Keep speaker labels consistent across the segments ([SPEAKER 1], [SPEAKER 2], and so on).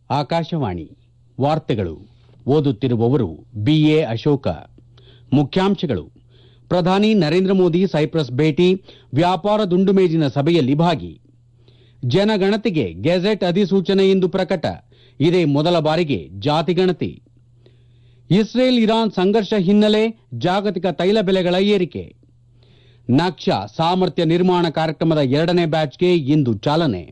[SPEAKER 1] ಆಕಾಶವಾಣಿ ವಾರ್ತೆಗಳು ಓದುತ್ತಿರುವವರು ಬಿಎ ಅಶೋಕ ಮುಖ್ಯಾಂಶಗಳು ಪ್ರಧಾನಿ ನರೇಂದ್ರ ಮೋದಿ ಸೈಪ್ರಸ್ ಭೇಟಿ ವ್ಯಾಪಾರ ದುಂಡುಮೇಜಿನ ಸಭೆಯಲ್ಲಿ ಭಾಗಿ ಜನಗಣತಿಗೆ ಗೆಜೆಟ್ ಅಧಿಸೂಚನೆ ಇಂದು ಪ್ರಕಟ ಇದೇ ಮೊದಲ ಬಾರಿಗೆ ಜಾತಿಗಣತಿ ಇಸ್ರೇಲ್ ಇರಾನ್ ಸಂಘರ್ಷ ಹಿನ್ನೆಲೆ ಜಾಗತಿಕ ತೈಲ ಬೆಲೆಗಳ ಏರಿಕೆ ನಕ್ಷಾ ಸಾಮರ್ಥ್ಯ ನಿರ್ಮಾಣ ಕಾರ್ಯಕ್ರಮದ ಎರಡನೇ ಬ್ಯಾಚ್ಗೆ ಇಂದು ಚಾಲನೆ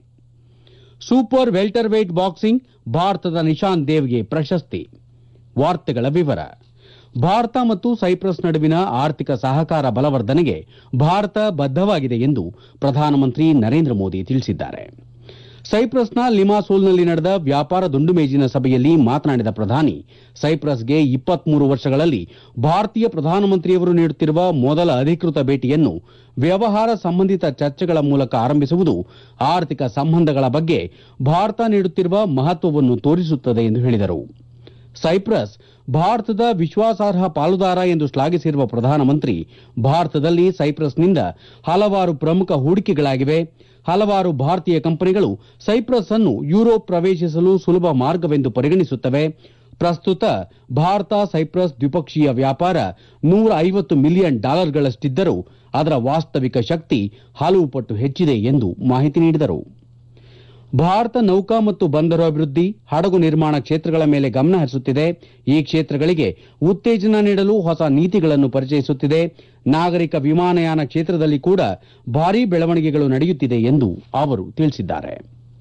[SPEAKER 1] ಸೂಪರ್ ವೆಲ್ಟರ್ ವೇಟ್ ಬಾಕ್ಸಿಂಗ್ ಭಾರತದ ನಿಶಾಂತ್ ದೇವ್ಗೆ ಪ್ರಶಸ್ತಿ ವಾರ್ತೆಗಳ ವಿವರ ಭಾರತ ಮತ್ತು ಸೈಪ್ರಸ್ ನಡುವಿನ ಆರ್ಥಿಕ ಸಹಕಾರ ಬಲವರ್ಧನೆಗೆ ಭಾರತ ಬದ್ದವಾಗಿದೆ ಎಂದು ಪ್ರಧಾನಮಂತ್ರಿ ನರೇಂದ್ರ ಮೋದಿ ತಿಳಿಸಿದ್ದಾರೆ ಸೈಪ್ರಸ್ನ ಲಿಮಾಸೋಲ್ನಲ್ಲಿ ನಡೆದ ವ್ಯಾಪಾರ ದುಂಡುಮೇಜಿನ ಸಭೆಯಲ್ಲಿ ಮಾತನಾಡಿದ ಪ್ರಧಾನಿ ಸೈಪ್ರಸ್ಗೆ ಇಪ್ಪತ್ಮೂರು ವರ್ಷಗಳಲ್ಲಿ ಭಾರತೀಯ ಪ್ರಧಾನಮಂತ್ರಿಯವರು ನೀಡುತ್ತಿರುವ ಮೊದಲ ಅಧಿಕೃತ ಭೇಟಿಯನ್ನು ವ್ಯವಹಾರ ಸಂಬಂಧಿತ ಚರ್ಚೆಗಳ ಮೂಲಕ ಆರಂಭಿಸುವುದು ಆರ್ಥಿಕ ಸಂಬಂಧಗಳ ಬಗ್ಗೆ ಭಾರತ ನೀಡುತ್ತಿರುವ ಮಹತ್ವವನ್ನು ತೋರಿಸುತ್ತದೆ ಎಂದು ಹೇಳಿದರು ಸೈಪ್ರಸ್ ಭಾರತದ ವಿಶ್ವಾಸಾರ್ಹ ಪಾಲುದಾರ ಎಂದು ಶ್ಲಾಘಿಸಿರುವ ಪ್ರಧಾನಮಂತ್ರಿ ಭಾರತದಲ್ಲಿ ಸೈಪ್ರಸ್ನಿಂದ ಹಲವಾರು ಪ್ರಮುಖ ಹೂಡಿಕೆಗಳಾಗಿವೆ ಹಲವಾರು ಭಾರತೀಯ ಕಂಪನಿಗಳು ಸೈಪ್ರಸ್ ಅನ್ನು ಯುರೋಪ್ ಪ್ರವೇಶಿಸಲು ಸುಲಭ ಮಾರ್ಗವೆಂದು ಪರಿಗಣಿಸುತ್ತವೆ ಪ್ರಸ್ತುತ ಭಾರತ ಸೈಪ್ರಸ್ ದ್ವಿಪಕ್ಷೀಯ ವ್ಯಾಪಾರ ನೂರ ಐವತ್ತು ಮಿಲಿಯನ್ ಡಾಲರ್ಗಳಷ್ಟಿದ್ದರೂ ಅದರ ವಾಸ್ತವಿಕ ಶಕ್ತಿ ಹಲವು ಪಟ್ಟು ಹೆಚ್ಚಿದೆ ಎಂದು ಮಾಹಿತಿ ನೀಡಿದರು ಭಾರತ ನೌಕಾ ಮತ್ತು ಬಂದರು ಅಭಿವೃದ್ಧಿ ಹಡಗು ನಿರ್ಮಾಣ ಕ್ಷೇತ್ರಗಳ ಮೇಲೆ ಗಮನ ಹರಿಸುತ್ತಿದೆ ಈ ಕ್ಷೇತ್ರಗಳಿಗೆ ಉತ್ತೇಜನ ನೀಡಲು ಹೊಸ ನೀತಿಗಳನ್ನು ಪರಿಚಯಿಸುತ್ತಿದೆ ನಾಗರಿಕ ವಿಮಾನಯಾನ ಕ್ಷೇತ್ರದಲ್ಲಿ ಕೂಡ ಭಾರೀ ಬೆಳವಣಿಗೆಗಳು ನಡೆಯುತ್ತಿದೆ ಎಂದು ಅವರು ತಿಳಿಸಿದ್ದಾರೆ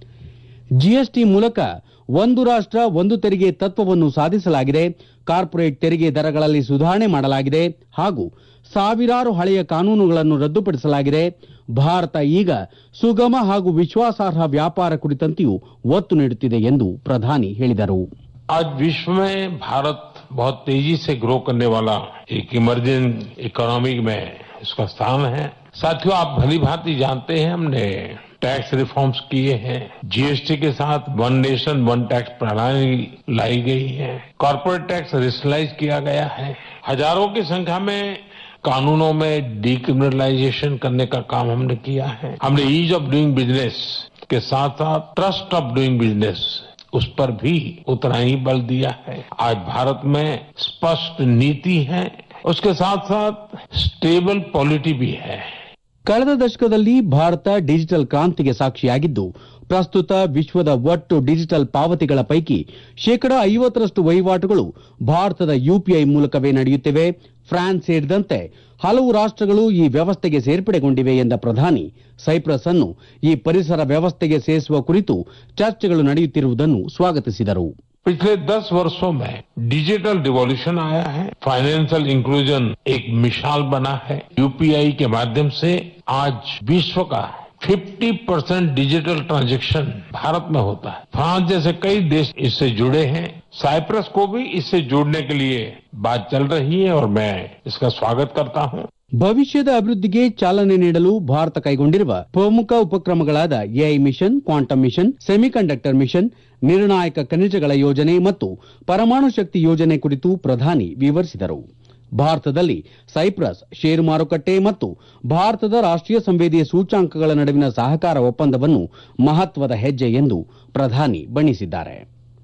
[SPEAKER 1] ಜಿಎಸ್ಟಿ ಮೂಲಕ ಒಂದು ರಾಷ್ಟ ಒಂದು ತೆರಿಗೆ ತತ್ವವನ್ನು ಸಾಧಿಸಲಾಗಿದೆ ಕಾರ್ಪೊರೇಟ್ ತೆರಿಗೆ ದರಗಳಲ್ಲಿ ಸುಧಾರಣೆ ಮಾಡಲಾಗಿದೆ ಹಾಗೂ ಸಾವಿರಾರು ಹಳೆಯ ಕಾನೂನುಗಳನ್ನು ರದ್ದುಪಡಿಸಲಾಗಿದೆ ಭಾರತ ಈಗ ಸುಗಮ ಹಾಗೂ ವಿಶ್ವಾಸಾರ್ಹ ವ್ಯಾಪಾರ ಕುರಿತಂತೆಯೂ ಒತ್ತು ನೀಡುತ್ತಿದೆ ಎಂದು ಪ್ರಧಾನಿ ಹೇಳಿದರು
[SPEAKER 2] आज विश्व में भारत बहुत तेजी से ग्रो करने वाला एक इमर्जिंग इकोनॉमी में इसका स्थान है साथियों आप भली भांति जानते हैं हमने टैक्स रिफॉर्म्स किए हैं जीएसटी के साथ वन नेशन वन टैक्स प्रणाली लाई गई है कॉरपोरेट टैक्स रिसलाइज किया गया है हजारों की संख्या में कानूनों में डिक्रिमिनलाइजेशन करने का काम हमने किया है हमने ईज ऑफ डूइंग बिजनेस के साथ साथ ट्रस्ट ऑफ डूइंग बिजनेस उस पर भी उतना ही बल दिया है आज भारत में स्पष्ट नीति है उसके साथ साथ स्टेबल पॉलिटी भी है
[SPEAKER 1] ಕಳೆದ ದಶಕದಲ್ಲಿ ಭಾರತ ಡಿಜಿಟಲ್ ಕ್ರಾಂತಿಗೆ ಸಾಕ್ಷಿಯಾಗಿದ್ದು ಪ್ರಸ್ತುತ ವಿಶ್ವದ ಒಟ್ಟು ಡಿಜಿಟಲ್ ಪಾವತಿಗಳ ಪೈಕಿ ಶೇಕಡ ಐವತ್ತರಷ್ಟು ವಹಿವಾಟುಗಳು ಭಾರತದ ಯುಪಿಐ ಮೂಲಕವೇ ನಡೆಯುತ್ತಿವೆ ಫ್ರಾನ್ಸ್ ಸೇರಿದಂತೆ ಹಲವು ರಾಷ್ಟಗಳು ಈ ವ್ಯವಸ್ಥೆಗೆ ಸೇರ್ಪಡೆಗೊಂಡಿವೆ ಎಂದ ಪ್ರಧಾನಿ ಸೈಪ್ರಸ್ ಅನ್ನು ಈ ಪರಿಸರ ವ್ಯವಸ್ಥೆಗೆ ಸೇರಿಸುವ ಕುರಿತು ಚರ್ಚೆಗಳು ನಡೆಯುತ್ತಿರುವುದನ್ನು ಸ್ವಾಗತಿಸಿದರು
[SPEAKER 2] पिछले दस वर्षों में डिजिटल रिवॉल्यूशन आया है फाइनेंशियल इंक्लूजन एक मिसाल बना है यूपीआई के माध्यम से आज विश्व का 50 परसेंट डिजिटल ट्रांजैक्शन भारत में होता है फ्रांस जैसे कई देश इससे जुड़े हैं साइप्रस को भी इससे जुड़ने के लिए बात चल रही है और मैं इसका स्वागत करता हूं
[SPEAKER 1] ಭವಿಷ್ಯದ ಅಭಿವೃದ್ಧಿಗೆ ಚಾಲನೆ ನೀಡಲು ಭಾರತ ಕೈಗೊಂಡಿರುವ ಪ್ರಮುಖ ಉಪಕ್ರಮಗಳಾದ AI mission quantum mission semiconductor mission ನಿರ್ಣಾಯಕ ಖನಿಜಗಳ ಯೋಜನೆ ಮತ್ತು ಪರಮಾಣು ಶಕ್ತಿ ಯೋಜನೆ ಕುರಿತು ಪ್ರಧಾನಿ ವಿವರಿಸಿದರು ಭಾರತದಲ್ಲಿ ಸೈಪ್ರಸ್ ಷೇರು ಮಾರುಕಟ್ಟೆ ಮತ್ತು ಭಾರತದ ರಾಷ್ಟೀಯ ಸಂವೇದಿ ಸೂಚ್ಯಂಕಗಳ ನಡುವಿನ ಸಹಕಾರ ಒಪ್ಪಂದವನ್ನು ಮಹತ್ವದ ಹೆಜ್ಜೆ ಎಂದು ಪ್ರಧಾನಿ ಬಣ್ಣಿಸಿದ್ದಾರೆ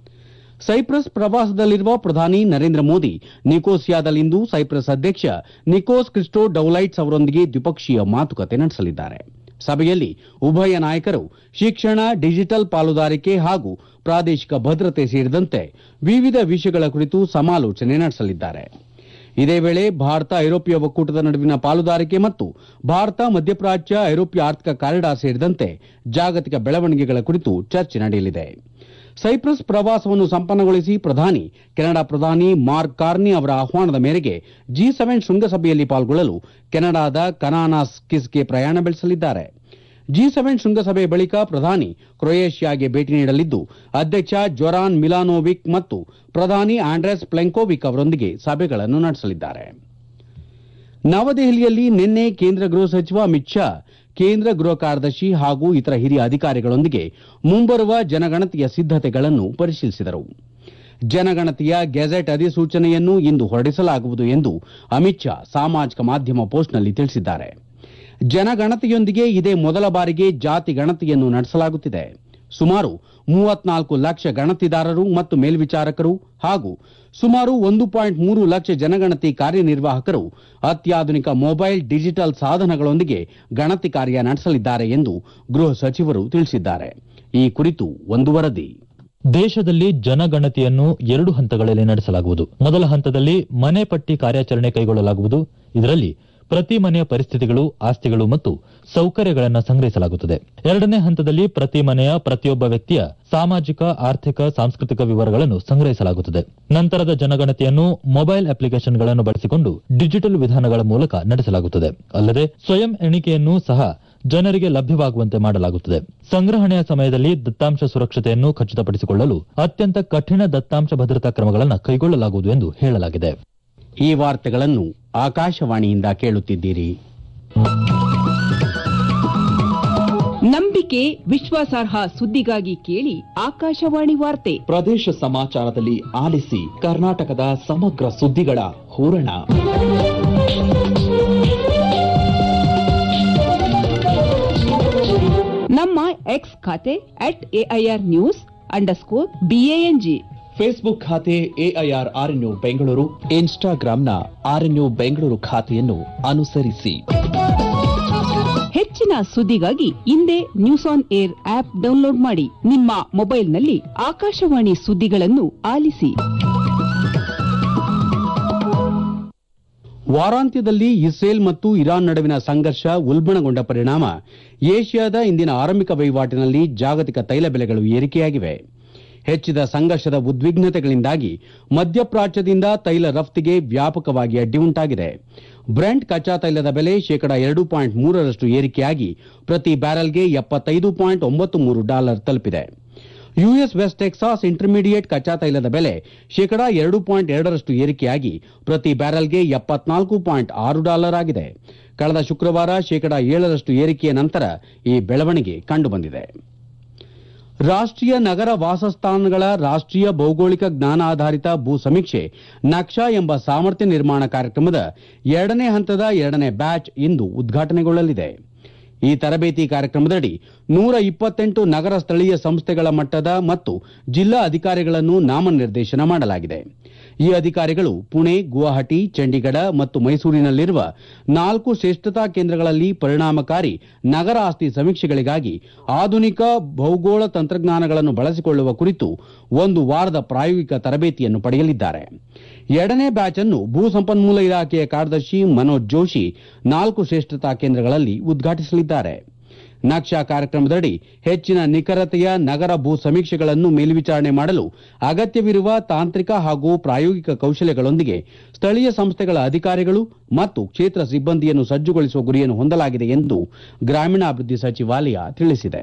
[SPEAKER 1] ಸೈಪ್ರಸ್ ಪ್ರವಾಸದಲ್ಲಿರುವ ಪ್ರಧಾನಿ ನರೇಂದ್ರ ಮೋದಿ ನಿಕೋಸಿಯಾದಲ್ಲಿಂದು ಸೈಪ್ರಸ್ ಅಧ್ಯಕ್ಷ ನಿಕೋಸ್ ಕ್ರಿಸ್ಟೋ ಡೌಲೈಟ್ಸ್ ಅವರೊಂದಿಗೆ ದ್ವಿಪಕ್ಷೀಯ ಮಾತುಕತೆ ನಡೆಸಲಿದ್ದಾರೆ ಸಭೆಯಲ್ಲಿ ಉಭಯ ನಾಯಕರು ಶಿಕ್ಷಣ ಡಿಜಿಟಲ್ ಪಾಲುದಾರಿಕೆ ಹಾಗೂ ಪ್ರಾದೇಶಿಕ ಭದ್ರತೆ ಸೇರಿದಂತೆ ವಿವಿಧ ವಿಷಯಗಳ ಕುರಿತು ಸಮಾಲೋಚನೆ ನಡೆಸಲಿದ್ದಾರೆ ಇದೇ ವೇಳೆ ಭಾರತ ಐರೋಪ್ಯ ಒಕ್ಕೂಟದ ನಡುವಿನ ಪಾಲುದಾರಿಕೆ ಮತ್ತು ಭಾರತ ಮಧ್ಯಪ್ರಾಚ್ಯ ಐರೋಪ್ಯ ಆರ್ಥಿಕ ಕಾರಿಡಾರ್ ಸೇರಿದಂತೆ ಜಾಗತಿಕ ಬೆಳವಣಿಗೆಗಳ ಕುರಿತು ಚರ್ಚೆ ನಡೆಯಲಿದೆ ಸೈಪ್ರಸ್ ಪ್ರವಾಸವನ್ನು ಸಂಪನ್ನಗೊಳಿಸಿ ಪ್ರಧಾನಿ ಕೆನಡಾ ಪ್ರಧಾನಿ ಮಾರ್ಕ್ ಕಾರ್ನಿ ಅವರ ಆಹ್ವಾನದ ಮೇರೆಗೆ ಜಿ ಸೆವೆನ್ ಶೃಂಗಸಭೆಯಲ್ಲಿ ಪಾಲ್ಗೊಳ್ಳಲು ಕೆನಡಾದ ಕನಾನಾಸ್ ಕಿಸ್ಗೆ ಪ್ರಯಾಣ ಬೆಳೆಸಲಿದ್ದಾರೆ ಜಿ ಸೆವೆನ್ ಶೃಂಗಸಭೆ ಬಳಿಕ ಪ್ರಧಾನಿ ಕ್ರೊಯೇಷಿಯಾಗೆ ಭೇಟಿ ನೀಡಲಿದ್ದು ಅಧ್ಯಕ್ಷ ಜೊರಾನ್ ಮಿಲಾನೋವಿಕ್ ಮತ್ತು ಪ್ರಧಾನಿ ಆಂಡ್ರೆಸ್ ಪ್ಲೆಂಕೋವಿಕ್ ಅವರೊಂದಿಗೆ ಸಭೆಗಳನ್ನು ನಡೆಸಲಿದ್ದಾರೆ ನವದೆಹಲಿಯಲ್ಲಿ ನಿನ್ನೆ ಕೇಂದ್ರ ಗೃಹ ಸಚಿವ ಅಮಿತ್ ಶಾ ಕೇಂದ್ರ ಗೃಹ ಕಾರ್ಯದರ್ಶಿ ಹಾಗೂ ಇತರ ಹಿರಿಯ ಅಧಿಕಾರಿಗಳೊಂದಿಗೆ ಮುಂಬರುವ ಜನಗಣತಿಯ ಸಿದ್ದತೆಗಳನ್ನು ಪರಿಶೀಲಿಸಿದರು ಜನಗಣತಿಯ ಗೆಜೆಟ್ ಅಧಿಸೂಚನೆಯನ್ನು ಇಂದು ಹೊರಡಿಸಲಾಗುವುದು ಎಂದು ಅಮಿತ್ ಶಾ ಸಾಮಾಜಿಕ ಮಾಧ್ಯಮ ಪೋಸ್ಟ್ನಲ್ಲಿ ತಿಳಿಸಿದ್ದಾರೆ ಜನಗಣತಿಯೊಂದಿಗೆ ಇದೇ ಮೊದಲ ಬಾರಿಗೆ ಜಾತಿ ಗಣತಿಯನ್ನು ನಡೆಸಲಾಗುತ್ತಿದೆ ಸುಮಾರು ಮೂವತ್ನಾಲ್ಕು ಲಕ್ಷ ಗಣತಿದಾರರು ಮತ್ತು ಮೇಲ್ವಿಚಾರಕರು ಹಾಗೂ ಸುಮಾರು ಒಂದು ಪಾಯಿಂಟ್ ಮೂರು ಲಕ್ಷ ಜನಗಣತಿ ಕಾರ್ಯನಿರ್ವಾಹಕರು ಅತ್ಯಾಧುನಿಕ ಮೊಬೈಲ್ ಡಿಜಿಟಲ್ ಸಾಧನಗಳೊಂದಿಗೆ ಗಣತಿ ಕಾರ್ಯ ನಡೆಸಲಿದ್ದಾರೆ ಎಂದು ಗೃಹ ಸಚಿವರು ತಿಳಿಸಿದ್ದಾರೆ ಈ ಕುರಿತು ಒಂದು ವರದಿ
[SPEAKER 3] ದೇಶದಲ್ಲಿ ಜನಗಣತಿಯನ್ನು ಎರಡು ಹಂತಗಳಲ್ಲಿ ನಡೆಸಲಾಗುವುದು ಮೊದಲ ಹಂತದಲ್ಲಿ ಮನೆ ಪಟ್ಟಿ ಕಾರ್ಯಾಚರಣೆ ಕೈಗೊಳ್ಳಲಾಗುವುದು ಇದರಲ್ಲಿ ಪ್ರತಿ ಮನೆಯ ಪರಿಸ್ಥಿತಿಗಳು ಆಸ್ತಿಗಳು ಮತ್ತು ಸೌಕರ್ಯಗಳನ್ನು ಸಂಗ್ರಹಿಸಲಾಗುತ್ತದೆ ಎರಡನೇ ಹಂತದಲ್ಲಿ ಪ್ರತಿ ಮನೆಯ ಪ್ರತಿಯೊಬ್ಬ ವ್ಯಕ್ತಿಯ ಸಾಮಾಜಿಕ ಆರ್ಥಿಕ ಸಾಂಸ್ಕೃತಿಕ ವಿವರಗಳನ್ನು ಸಂಗ್ರಹಿಸಲಾಗುತ್ತದೆ ನಂತರದ ಜನಗಣತಿಯನ್ನು ಮೊಬೈಲ್ ಅಪ್ಲಿಕೇಶನ್ಗಳನ್ನು ಬಳಸಿಕೊಂಡು ಡಿಜಿಟಲ್ ವಿಧಾನಗಳ ಮೂಲಕ ನಡೆಸಲಾಗುತ್ತದೆ ಅಲ್ಲದೆ ಸ್ವಯಂ ಎಣಿಕೆಯನ್ನು ಸಹ ಜನರಿಗೆ ಲಭ್ಯವಾಗುವಂತೆ ಮಾಡಲಾಗುತ್ತದೆ ಸಂಗ್ರಹಣೆಯ ಸಮಯದಲ್ಲಿ ದತ್ತಾಂಶ ಸುರಕ್ಷತೆಯನ್ನು ಖಚಿತಪಡಿಸಿಕೊಳ್ಳಲು ಅತ್ಯಂತ ಕಠಿಣ ದತ್ತಾಂಶ ಭದ್ರತಾ ಕ್ರಮಗಳನ್ನು ಕೈಗೊಳ್ಳಲಾಗುವುದು ಎಂದು ಹೇಳಲಾಗಿದೆ
[SPEAKER 1] ಈ ವಾರ್ತೆಗಳನ್ನು ಆಕಾಶವಾಣಿಯಿಂದ ಕೇಳುತ್ತಿದ್ದೀರಿ
[SPEAKER 4] ನಂಬಿಕೆ ವಿಶ್ವಾಸಾರ್ಹ ಸುದ್ದಿಗಾಗಿ ಕೇಳಿ ಆಕಾಶವಾಣಿ ವಾರ್ತೆ
[SPEAKER 5] ಪ್ರದೇಶ ಸಮಾಚಾರದಲ್ಲಿ ಆಲಿಸಿ ಕರ್ನಾಟಕದ ಸಮಗ್ರ ಸುದ್ದಿಗಳ ಹೂರಣ
[SPEAKER 4] ನಮ್ಮ ಎಕ್ಸ್ ಖಾತೆ at AIR news underscore BANG
[SPEAKER 5] Facebook ಖಾತೆ ಎಐಆರ್ ಆರ್ಎನ್ಯು ಬೆಂಗಳೂರು ಇನ್ಸ್ಟಾಗ್ರಾಂನ ಆರ್ಎನ್ಯು ಬೆಂಗಳೂರು ಖಾತೆಯನ್ನು ಅನುಸರಿಸಿ
[SPEAKER 4] ಹೆಚ್ಚಿನ ಸುದ್ದಿಗಾಗಿ ಹಿಂದೆ news on air app download ಮಾಡಿ ನಿಮ್ಮ ಮೊಬೈಲ್ನಲ್ಲಿ ಆಕಾಶವಾಣಿ ಸುದ್ದಿಗಳನ್ನು ಆಲಿಸಿ
[SPEAKER 1] ವಾರಾಂತ್ಯದಲ್ಲಿ ಇಸ್ರೇಲ್ ಮತ್ತು ಇರಾನ್ ನಡುವಿನ ಸಂಘರ್ಷ ಉಲ್ಬಣಗೊಂಡ ಪರಿಣಾಮ ಏಷ್ಯಾದ ಇಂದಿನ ಆರಂಭಿಕ ವಹಿವಾಟಿನಲ್ಲಿ ಜಾಗತಿಕ ತೈಲ ಬೆಲೆಗಳು ಏರಿಕೆಯಾಗಿವೆ ಹೆಚ್ಚಿದ ಸಂಘರ್ಷದ ಉದ್ವಿಗ್ನತೆಗಳಿಂದಾಗಿ ಮಧ್ಯಪ್ರಾಚ್ಯದಿಂದ ತೈಲ ರಫ್ತಿಗೆ ವ್ಯಾಪಕವಾಗಿ ಅಡ್ಡಿ ಉಂಟಾಗಿದೆ ಬ್ರೆಂಟ್ ಕಚ್ಚಾ ತೈಲದ ಬೆಲೆ ಶೇಕಡ ಎರಡು ಪಾಯಿಂಟ್ ಮೂರರಷ್ಟು ಏರಿಕೆಯಾಗಿ ಪ್ರತಿ ಬ್ಯಾರೆಲ್ಗೆ ಎಪ್ಪತ್ತೈದು ಪಾಯಿಂಟ್ ಒಂಬತ್ತು ಮೂರು ಡಾಲರ್ ತಲುಪಿದೆ ಯುಎಸ್ ವೆಸ್ಟ್ ಟೆಕ್ಸಾಸ್ ಇಂಟರ್ಮೀಡಿಯೇಟ್ ಕಚ್ಚಾ ತೈಲದ ಬೆಲೆ ಶೇಕಡ ಎರಡು ಪಾಯಿಂಟ್ ಎರಡರಷ್ಟು ಏರಿಕೆಯಾಗಿ ಪ್ರತಿ ಬ್ಯಾರೆಲ್ಗೆ ಎಪ್ಪತ್ನಾಲ್ಕು ಪಾಯಿಂಟ್ ಆರು ಡಾಲರ್ ಆಗಿದೆ ಕಳೆದ ಶುಕ್ರವಾರ ಶೇಕಡ ಏಳರಷ್ಟು ಏರಿಕೆಯ ನಂತರ ಈ ಬೆಳವಣಿಗೆ ಕಂಡುಬಂದಿದೆ ರಾಷ್ಟೀಯ ನಗರ ವಾಸಸ್ಥಾನಗಳ ರಾಷ್ಟೀಯ ಭೌಗೋಳಿಕ ಜ್ಞಾನ ಆಧಾರಿತ ಭೂ ಸಮೀಕ್ಷೆ ನಕ್ಷಾ ಎಂಬ ಸಾಮರ್ಥ್ಯ ನಿರ್ಮಾಣ ಕಾರ್ಯಕ್ರಮದ ಎರಡನೇ ಹಂತದ ಎರಡನೇ ಬ್ಯಾಚ್ ಇಂದು ಉದ್ಘಾಟನೆಗೊಳ್ಳಲಿದೆ ಈ ತರಬೇತಿ ಕಾರ್ಯಕ್ರಮದಡಿ ನೂರ ಇಪ್ಪತ್ತೆಂಟು ನಗರ ಸ್ಥಳೀಯ ಸಂಸ್ಥೆಗಳ ಮಟ್ಟದ ಮತ್ತು ಜಿಲ್ಲಾ ಅಧಿಕಾರಿಗಳನ್ನು ನಾಮನಿರ್ದೇಶನ ಮಾಡಲಾಗಿದೆ ಈ ಅಧಿಕಾರಿಗಳು ಪುಣೆ ಗುವಾಹಟಿ ಚಂಡೀಗಢ ಮತ್ತು ಮೈಸೂರಿನಲ್ಲಿರುವ ನಾಲ್ಕು ಶ್ರೇಷ್ಠತಾ ಕೇಂದ್ರಗಳಲ್ಲಿ ಪರಿಣಾಮಕಾರಿ ನಗರ ಆಸ್ತಿ ಸಮೀಕ್ಷೆಗಳಿಗಾಗಿ ಆಧುನಿಕ ಭೌಗೋಳ ತಂತ್ರಜ್ಞಾನಗಳನ್ನು ಬಳಸಿಕೊಳ್ಳುವ ಕುರಿತು ಒಂದು ವಾರದ ಪ್ರಾಯೋಗಿಕ ತರಬೇತಿಯನ್ನು ಪಡೆಯಲಿದ್ದಾರೆ ಎರಡನೇ ಬ್ಯಾಚ್ ಅನ್ನು ಭೂ ಸಂಪನ್ಮೂಲ ಇಲಾಖೆಯ ಕಾರ್ಯದರ್ಶಿ ಮನೋಜ್ ಜೋಶಿ ನಾಲ್ಕು ಶ್ರೇಷ್ಠತಾ ಕೇಂದ್ರಗಳಲ್ಲಿ ಉದ್ಘಾಟಿಸಲಿದ್ದಾರೆ ನಕ್ಷಾ ಕಾರ್ಯಕ್ರಮದಡಿ ಹೆಚ್ಚಿನ ನಿಖರತೆಯ ನಗರ ಭೂ ಸಮೀಕ್ಷೆಗಳನ್ನು ಮೇಲ್ವಿಚಾರಣೆ ಮಾಡಲು ಅಗತ್ಯವಿರುವ ತಾಂತ್ರಿಕ ಹಾಗೂ ಪ್ರಾಯೋಗಿಕ ಕೌಶಲ್ಯಗಳೊಂದಿಗೆ ಸ್ಥಳೀಯ ಸಂಸ್ಥೆಗಳ ಅಧಿಕಾರಿಗಳು ಮತ್ತು ಕ್ಷೇತ್ರ ಸಿಬ್ಬಂದಿಯನ್ನು ಸಜ್ಜುಗೊಳಿಸುವ ಗುರಿಯನ್ನು ಹೊಂದಲಾಗಿದೆ ಎಂದು ಗ್ರಾಮೀಣಾಭಿವೃದ್ಧಿ ಸಚಿವಾಲಯ ತಿಳಿಸಿದೆ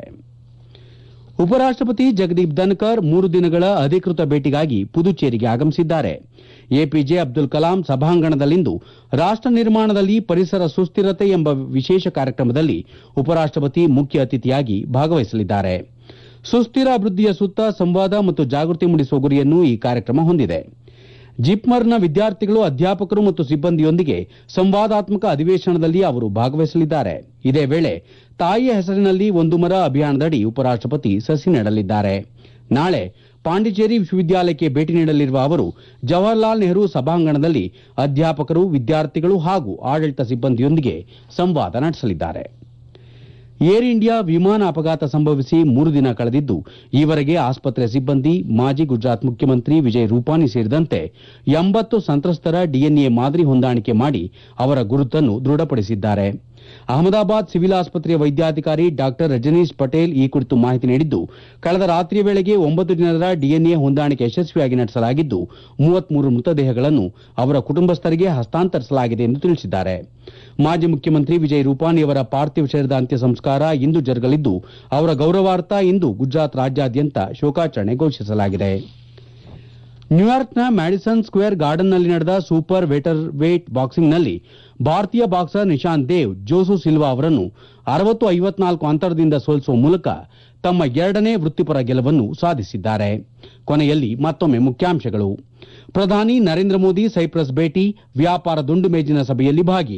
[SPEAKER 1] ಉಪರಾಷ್ಟಪತಿ ಜಗದೀಪ್ ಧನ್ಕರ್ ಮೂರು ದಿನಗಳ ಅಧಿಕೃತ ಭೇಟಿಗಾಗಿ ಪುದುಚೇರಿಗೆ ಆಗಮಿಸಿದ್ದಾರೆ ಎಪಿಜೆ ಅಬ್ದುಲ್ ಕಲಾಂ ಸಭಾಂಗಣದಲ್ಲಿಂದು ರಾಷ್ಟ ನಿರ್ಮಾಣದಲ್ಲಿ ಪರಿಸರ ಸುಸ್ಥಿರತೆ ಎಂಬ ವಿಶೇಷ ಕಾರ್ಯಕ್ರಮದಲ್ಲಿ ಉಪರಾಷ್ಟಪತಿ ಮುಖ್ಯ ಅತಿಥಿಯಾಗಿ ಭಾಗವಹಿಸಲಿದ್ದಾರೆ ಸುಸ್ಥಿರ ಅಭಿವೃದ್ಧಿಯ ಸುತ್ತ ಸಂವಾದ ಮತ್ತು ಜಾಗೃತಿ ಮೂಡಿಸುವ ಗುರಿಯನ್ನು ಈ ಕಾರ್ಯಕ್ರಮ ಹೊಂದಿದೆ ಜಿಪ್ಮರ್ನ ವಿದ್ಯಾರ್ಥಿಗಳು ಅಧ್ಯಾಪಕರು ಮತ್ತು ಸಿಬ್ಬಂದಿಯೊಂದಿಗೆ ಸಂವಾದಾತ್ಮಕ ಅಧಿವೇಶನದಲ್ಲಿ ಅವರು ಭಾಗವಹಿಸಲಿದ್ದಾರೆ ಇದೇ ವೇಳೆ ತಾಯಿಯ ಹೆಸರಿನಲ್ಲಿ ಒಂದು ಮರ ಅಭಿಯಾನದಡಿ ಉಪರಾಷ್ಟಪತಿ ಸಸಿ ನೆಡಲಿದ್ದಾರೆ ನಾಳೆ ಪಾಂಡಿಚೇರಿ ವಿಶ್ವವಿದ್ಯಾಲಯಕ್ಕೆ ಭೇಟಿ ನೀಡಲಿರುವ ಅವರು ಜವಾಹರ್ಲಾಲ್ ನೆಹರು ಸಭಾಂಗಣದಲ್ಲಿ ಅಧ್ಯಾಪಕರು ವಿದ್ಯಾರ್ಥಿಗಳು ಹಾಗೂ ಆಡಳಿತ ಸಿಬ್ಬಂದಿಯೊಂದಿಗೆ ಸಂವಾದ ನಡೆಸಲಿದ್ದಾರೆ ಏರ್ ಇಂಡಿಯಾ ವಿಮಾನ ಅಪಘಾತ ಸಂಭವಿಸಿ ಮೂರು ದಿನ ಕಳೆದಿದ್ದು ಈವರೆಗೆ ಆಸ್ಪತ್ರೆ ಸಿಬ್ಬಂದಿ ಮಾಜಿ ಗುಜರಾತ್ ಮುಖ್ಯಮಂತ್ರಿ ವಿಜಯ್ ರೂಪಾನಿ ಸೇರಿದಂತೆ ಎಂಬತ್ತು ಸಂತ್ರಸ್ತರ ಡಿಎನ್ಎ ಮಾದರಿ ಹೊಂದಾಣಿಕೆ ಮಾಡಿ ಅವರ ಗುರುತನ್ನು ದೃಢಪಡಿಸಿದ್ದಾರೆ ಅಹಮದಾಬಾದ್ ಸಿವಿಲ್ ಆಸ್ಪತ್ರೆಯ ವೈದ್ಯಾಧಿಕಾರಿ ಡಾಕ್ಟರ್ ರಜನೀಶ್ ಪಟೇಲ್ ಈ ಕುರಿತು ಮಾಹಿತಿ ನೀಡಿದ್ದು ಕಳೆದ ರಾತ್ರಿಯ ವೇಳೆಗೆ ಒಂಬತ್ತು ದಿನದ ಡಿಎನ್ಎ ಹೊಂದಾಣಿಕೆ ಯಶಸ್ವಿಯಾಗಿ ನಡೆಸಲಾಗಿದ್ದು ಮೂವತ್ಮೂರು ಮೃತದೇಹಗಳನ್ನು ಅವರ ಕುಟುಂಬಸ್ಥರಿಗೆ ಹಸ್ತಾಂತರಿಸಲಾಗಿದೆ ಎಂದು ತಿಳಿಸಿದ್ದಾರೆ ಮಾಜಿ ಮುಖ್ಯಮಂತ್ರಿ ವಿಜಯ್ ರೂಪಾನಿಯವರ ಪಾರ್ಥಿವ ಶರೀರದ ಅಂತ್ಯ ಸಂಸ್ಕಾರ ಇಂದು ಜರುಗಲಿದ್ದು ಅವರ ಗೌರವಾರ್ಥ ಇಂದು ಗುಜರಾತ್ ರಾಜ್ಯಾದ್ಯಂತ ಶೋಕಾಚರಣೆ ಘೋಷಿಸಲಾಗಿದೆ ನ್ಯೂಯಾರ್ಕ್ನ ಮ್ಯಾಡಿಸನ್ ಸ್ಕ್ವೇರ್ ಗಾರ್ಡನ್ನಲ್ಲಿ ನಡೆದ ಸೂಪರ್ ವೆಟರ್ ವೇಟ್ ಬಾಕ್ಸಿಂಗ್ನಲ್ಲಿ ಭಾರತೀಯ boxer Nishant Dev Jose Silva ಅವರನ್ನು ಅರವತ್ತು ಐವತ್ನಾಲ್ಕು ಅಂತರದಿಂದ ಸೋಲಿಸುವ ಮೂಲಕ ತಮ್ಮ ಎರಡನೇ ವೃತ್ತಿಪರ ಗೆಲುವನ್ನು ಸಾಧಿಸಿದ್ದಾರೆ ಕೊನೆಯಲ್ಲಿ ಮತ್ತೊಮ್ಮೆ ಮುಖ್ಯಾಂಶಗಳು ಪ್ರಧಾನಿ ನರೇಂದ್ರ ಮೋದಿ ಸೈಪ್ರಸ್ ಭೇಟಿ ವ್ಯಾಪಾರ ದುಂಡು ಮೇಜಿನ ಸಭೆಯಲ್ಲಿ ಭಾಗಿ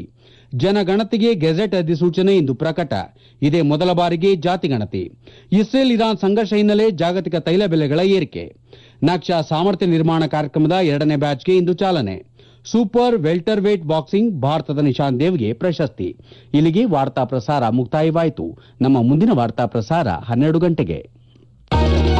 [SPEAKER 1] ಜನಗಣತಿಗೆ ಗೆಜೆಟ್ ಅಧಿಸೂಚನೆ ಇಂದು ಪ್ರಕಟ ಇದೇ ಮೊದಲ ಬಾರಿಗೆ ಜಾತಿ ಗಣತಿ ಇಸ್ರೇಲ್ ಇರಾನ್ ಸಂಘರ್ಷ ಹಿನ್ನೆಲೆ ಜಾಗತಿಕ ತೈಲ ಬೆಲೆಗಳ ಏರಿಕೆ ನಕ್ಷಾ ಸಾಮರ್ಥ್ಯ ನಿರ್ಮಾಣ ಕಾರ್ಯಕ್ರಮದ ಎರಡನೇ ಬ್ಯಾಚ್ಗೆ ಇಂದು ಚಾಲನೆ ಸೂಪರ್ ವೆಲ್ಟರ್ ವೇಟ್ ಬಾಕ್ಸಿಂಗ್ ಭಾರತದ ನಿಶಾಂತ್ ದೇವ್ಗೆ ಪ್ರಶಸ್ತಿ ಇಲ್ಲಿಗೆ ವಾರ್ತಾ ಪ್ರಸಾರ ಮುಕ್ತಾಯವಾಯಿತು ನಮ್ಮ ಮುಂದಿನ ವಾರ್ತಾ ಪ್ರಸಾರ ಹನ್ನೆರಡು ಗಂಟೆಗೆ